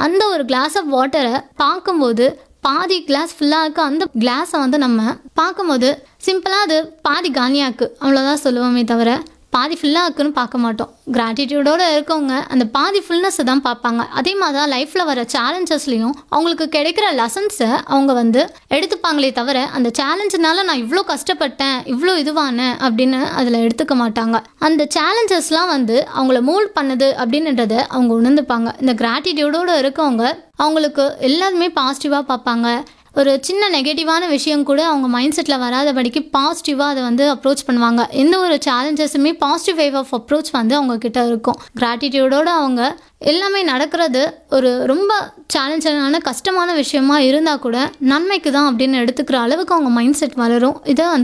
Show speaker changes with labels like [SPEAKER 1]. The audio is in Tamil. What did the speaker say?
[SPEAKER 1] அந்த ஒரு கிளாஸ் ஆஃப் வாட்டரை பார்க்கும்போது பாதி கிளாஸ் ஃபுல்லாக இருக்க அந்த கிளாஸை வந்து நம்ம பார்க்கும்போது சிம்பிளாக அது பாதி காலியாக்கு அவ்வளோதான் சொல்லுவோமே தவிர பாதி ஃபுல்லாக இருக்குன்னு பார்க்க மாட்டோம் கிராட்டிடியூடோடு இருக்கவங்க அந்த பாதி ஃபுல்னஸை தான் பார்ப்பாங்க அதே மாதிரி தான் லைஃப்பில் வர சேலஞ்சஸ்லேயும் அவங்களுக்கு கிடைக்கிற லெசன்ஸை அவங்க வந்து எடுத்துப்பாங்களே தவிர அந்த சேலஞ்சுனால நான் இவ்வளோ கஷ்டப்பட்டேன் இவ்வளோ இதுவானேன் அப்படின்னு அதில் எடுத்துக்க மாட்டாங்க அந்த சேலஞ்சஸ்லாம் வந்து அவங்கள மூல்ட் பண்ணுது அப்படின்றத அவங்க உணர்ந்துப்பாங்க இந்த கிராட்டிடியூடோடு இருக்கவங்க அவங்களுக்கு எல்லாருமே பாசிட்டிவாக பார்ப்பாங்க ஒரு சின்ன நெகட்டிவான விஷயம் கூட அவங்க மைண்ட் செட்டில் வராதபடிக்கு பாசிட்டிவாக அதை வந்து அப்ரோச் பண்ணுவாங்க எந்த ஒரு சேலஞ்சஸுமே பாசிட்டிவ் வேவ் ஆஃப் அப்ரோச் வந்து அவங்க கிட்ட இருக்கும் கிராட்டிடியூடோட அவங்க எல்லாமே நடக்கிறது ஒரு ரொம்ப சேலஞ்சான கஷ்டமான விஷயமா இருந்தால் கூட நன்மைக்கு தான் அப்படின்னு எடுத்துக்கிற அளவுக்கு அவங்க மைண்ட் செட் வளரும் இதை அந்த